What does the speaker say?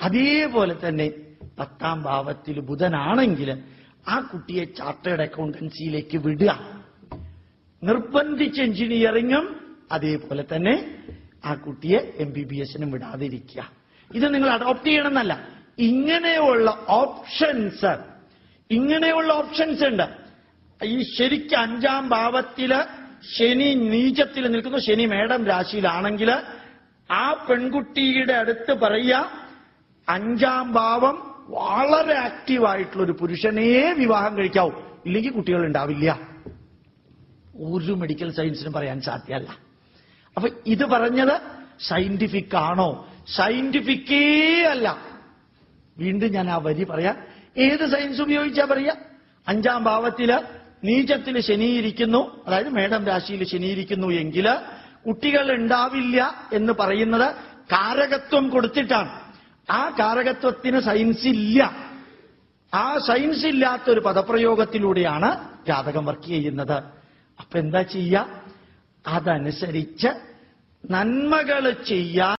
അതേപോലെ തന്നെ പത്താം ഭാവത്തിൽ ബുധനാണെങ്കിൽ ആ കുട്ടിയെ ചാർട്ടേഡ് അക്കൗണ്ടൻസിയിലേക്ക് വിടുക നിർബന്ധിച്ച് എഞ്ചിനീയറിംഗും അതേപോലെ തന്നെ ആ കുട്ടിയെ എം ബി ബി എസിനും വിടാതിരിക്കുക ഇത് നിങ്ങൾ അഡോപ്റ്റ് ചെയ്യണമെന്നല്ല ഇങ്ങനെയുള്ള ഓപ്ഷൻസ് ഇങ്ങനെയുള്ള ഓപ്ഷൻസ് ഉണ്ട് ഈ ശരിക്കും അഞ്ചാം ഭാവത്തില് ശനി നീചത്തിൽ നിൽക്കുന്നു ശനി മേടം രാശിയിലാണെങ്കിൽ ആ പെൺകുട്ടിയുടെ അടുത്ത് പറയുക അഞ്ചാം ഭാവം വളരെ ആക്റ്റീവായിട്ടുള്ള ഒരു പുരുഷനെ വിവാഹം കഴിക്കാവൂ ഇല്ലെങ്കിൽ കുട്ടികൾ ഉണ്ടാവില്ല ഒരു മെഡിക്കൽ സയൻസിനും പറയാൻ സാധ്യമല്ല അപ്പൊ ഇത് പറഞ്ഞത് സയന്റിഫിക് ആണോ സയന്റിഫിക്കേ അല്ല വീണ്ടും ഞാൻ ആ വരി പറയാം ഏത് സയൻസ് ഉപയോഗിച്ചാ പറയാ അഞ്ചാം ഭാവത്തില് നീചത്തിൽ ശനിയിരിക്കുന്നു അതായത് മേടം രാശിയിൽ ശനിയിരിക്കുന്നു എങ്കിൽ കുട്ടികൾ ഉണ്ടാവില്ല എന്ന് പറയുന്നത് കാരകത്വം കൊടുത്തിട്ടാണ് ആ കാരകത്വത്തിന് സയൻസ് ഇല്ല ആ സയൻസ് ഇല്ലാത്ത ഒരു പദപ്രയോഗത്തിലൂടെയാണ് ജാതകം വർക്ക് ചെയ്യുന്നത് അപ്പൊ എന്താ ചെയ്യുക അതനുസരിച്ച് നന്മകൾ ചെയ്യാൻ